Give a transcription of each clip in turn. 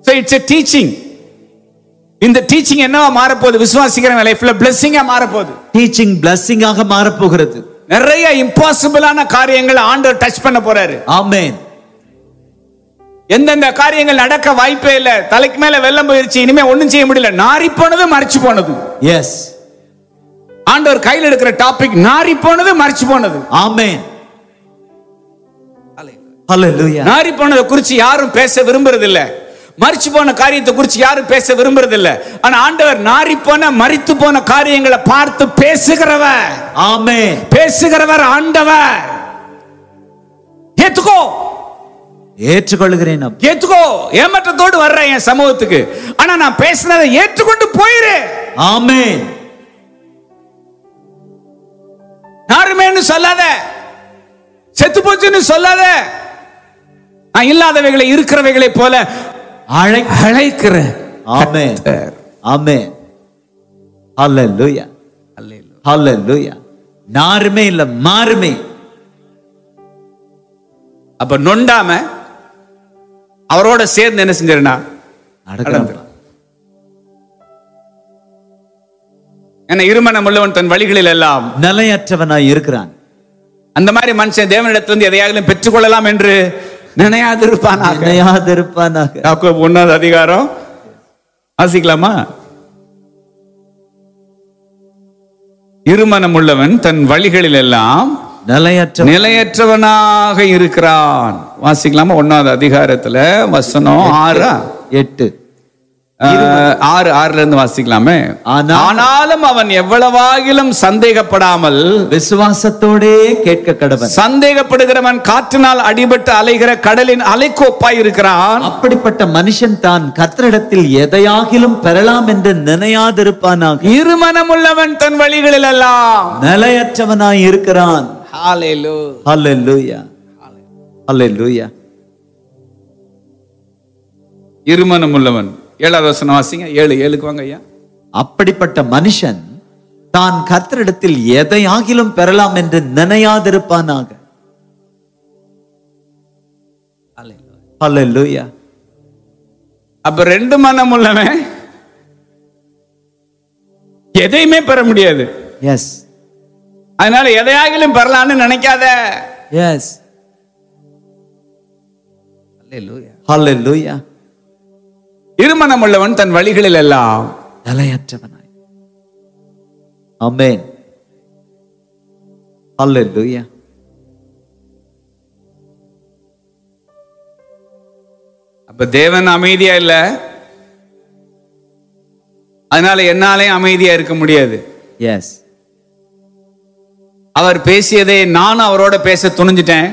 So it's a teaching. இந்த teaching என்னவா மாறப்போகுது விசுவாசிக்கிற லைஃப்ல பிளெஸிங்கா மாறப்போகுது டீச்சிங் பிளஸ்ஸிங்காக மாறப்போகிறது நிறைய இம்பாசிபிளான காரியங்களை ஆண்டவர் டச் பண்ண போறாரு ஆமென் எந்தெந்த காரியங்கள் நடக்க வாய்ப்பே இல்ல தலைக்கு மேல வெள்ளம் போயிருச்சு இனிமே ஒண்ணும் செய்ய முடியல நாரி போனது மறைச்சு போனது எஸ் ஆண்டவர் கையில் எடுக்கிற டாபிக் நாரி போனது மறைச்சு போனது ஆமென் ஹalleluya நாரி போனதை குறிச்சு யாரும் பேச விரும்புறது இல்ல மறிச்சு போன காரியத்தை குறிச்சு யாரும் பேச விரும்புறது இல்ல ஆனா ஆண்டவர் நாரி போன மறித்து போன காரியங்களை பார்த்து பேசுகிறவர் ஆமென் பேசுகிறவர் ஆண்டவர் ஏத்துக்கோ ஏற்றுக்கொள்கிறேன் அப்பா. ஏத்துக்கோ ஏமாற்றத்தோடு வர்றேன் என் சமூகத்துக்கு ஆனா நான் பேசினதை ஏற்றுக்கொண்டு போயிரு ஆமென் யாருமேன்னு சொல்லாத செத்து போச்சுன்னு சொல்லாத நான் இல்லாதவைகளை இருக்கிறவைகளை போல அழை அழைக்கிறேன் ஆமென் ஆமென் ஹalleluya ஹalleluya நாருமே இல்ல மாறுமே அப்ப நொண்டாம அவரோட சேர்ந்து என்ன செஞ்சிருந்தா நடக்கலாம் ஏன்னா இருமனம் உள்ளவன் தன் வழிகளில் எல்லாம் நிலையற்றவனாய் இருக்கிறான் அந்த மாதிரி மனுஷன் தேவனிடத்திலிருந்து எதையாகலும் பெற்றுக்கொள்ளலாம் என்று நினையாதிருப்பானாக நினையாதிருப்பானாக யாக்கோபு ஒன்னாவது அதிகாரம் வாசிக்கலாமா இருமனம் உள்ளவன் தன் வழிகளில் எல்லாம் நிலையற்ற நிலையற்றவனாக இருக்கிறான் வாசிக்கலாமா ஒன்னாவது அதிகாரத்துல வசனம் ஆறா எட்டு அஹ், ஆறு ஆறுல இருந்து வாசிக்கலாமே ஆனா- ஆனாலும் அவன் எவ்வளவாகிலும் சந்தேகப்படாமல் விசுவாசத்தோடே கேட்க கடவன் சந்தேகப்படுகிறவன் காற்றினால் அடிபட்டு அலைகிற கடலின் அலைக்கோப்பாய் இருக்கிறான் அப்படிப்பட்ட மனுஷன் தான் கர்த்தரிடத்தில் எதையாகிலும் பெறலாம் என்று நினையாதிருப்பானாக இருமனமுள்ளவன் தன் வழிகளில் எல்லாம் நிலையற்றவனாய் இருக்கிறான் ஹalleluya ஹalleluya இருமனமுள்ளவன் ஏழாவது வசனம் வாசிங்க ஏழு ஏழுக்கு வாங்க ஐயா அப்படிப்பட்ட மனுஷன் தான் கர்த்தரிடத்தில் எதையாகிலும் பெறலாம் என்று நினையாதிருப்பானாக ஹalleluya அப்ப ரெண்டு மனம் உள்ளவன் எதையுமே பெற முடியாது எஸ் அதனால எதையாகிலும் பெறலாம்னு நினைக்காத எஸ் ஹalleluya இருமனம் உள்ளவன் தன் வழிகளில் எல்லாம் நிலையற்றவனாய் ஆமென் ஹalleluya அப்ப தேவன் அமைதியா இல்ல அதனால என்னாலே அமைதியா இருக்க முடியாது எஸ் அவர் பேசியதை நானும் அவரோட பேச துணிஞ்சிட்டேன்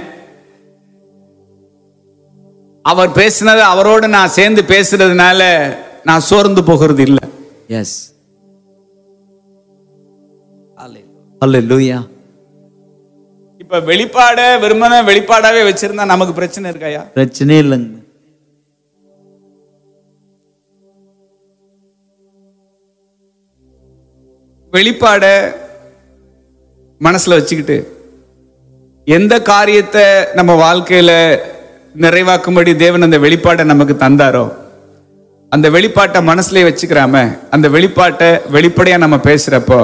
அவர் பேசினதை அவரோட நான் சேர்ந்து பேசுறதுனால நான் சோர்ந்து போகிறது இல்லை எஸ் ஹalleluya இப்ப வெளிப்பாட வெறுமன வெளிப்பாடாவே வச்சிருந்தா நமக்கு பிரச்சனை இருக்காயா பிரச்சனை இல்லைங்க வெளிப்பாட மனசுல வச்சுக்கிட்டு எந்த காரியத்தை நம்ம வாழ்க்கையில நிறைவாக்கும்படி தேவன் அந்த வெளிப்பாட்டை நமக்கு தந்தாரோ அந்த வெளிப்பாட்டை மனசுலயே வச்சுக்கிறாம அந்த வெளிப்பாட்டை வெளிப்படையா நம்ம பேசுறப்போ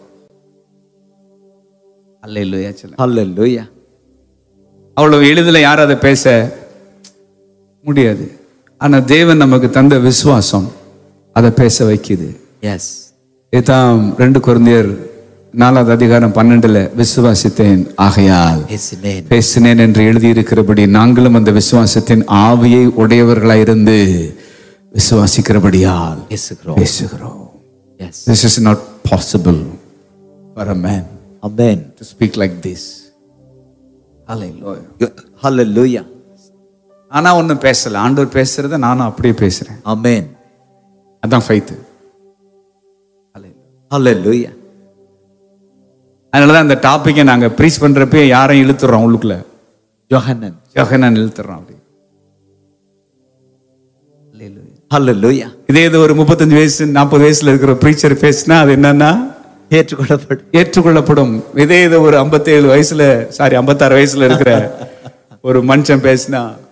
அல்ல இல்லையா சொல்ல ஹalleluya அவ்வளவு எளிதில் யாரும் அதை பேச முடியாது ஆனா தேவன் நமக்கு தந்த விசுவாசம் அதை பேச வைக்குது எஸ் இதான் ரெண்டு குழந்தையர் நாலாவது அதிகாரம் பன்னெண்டுல விசுவாசித்தேன் ஆகையால் பேசினேன் பேசினேன் என்று எழுதியிருக்கிறபடி நாங்களும் அந்த விசுவாசத்தின் ஆவியை உடையவர்களாயிருந்து விசுவாசிக்கிறபடியால் பேசுகிறோம் பேசுகிறோம் yes This is not possible for a man amen to speak like this. Hallelujah. ஹalleluya ஆனா ஒன்றும் பேசல ஆண்டவர் பேசுறத நானும் அப்படியே பேசுறேன் ஆமென் அதான் ஃபைத்து ஹalleluya அதனாலதான் அந்த டாப்பிக்கை நாங்க ப்ரீச் பண்றப்ப யாரையும் இழுத்துறோம் உள்ளுக்குள்ள யோஹன்னன் யோகனான் இழுத்துறோம் அப்படி ஹalleluya இதே இது ஒரு முப்பத்தஞ்சு வயசு நாற்பது வயசுல இருக்கிற ப்ரீச்சர் பேசினா அது என்னன்னா ஏற்றுக்கொள்ளப்படும் ஏற்றுக்கொள்ளப்படும் இதே இது ஒரு 57 வயசுல சாரி 56 வயசுல இருக்கிற ஒரு மனுஷன் பேசினா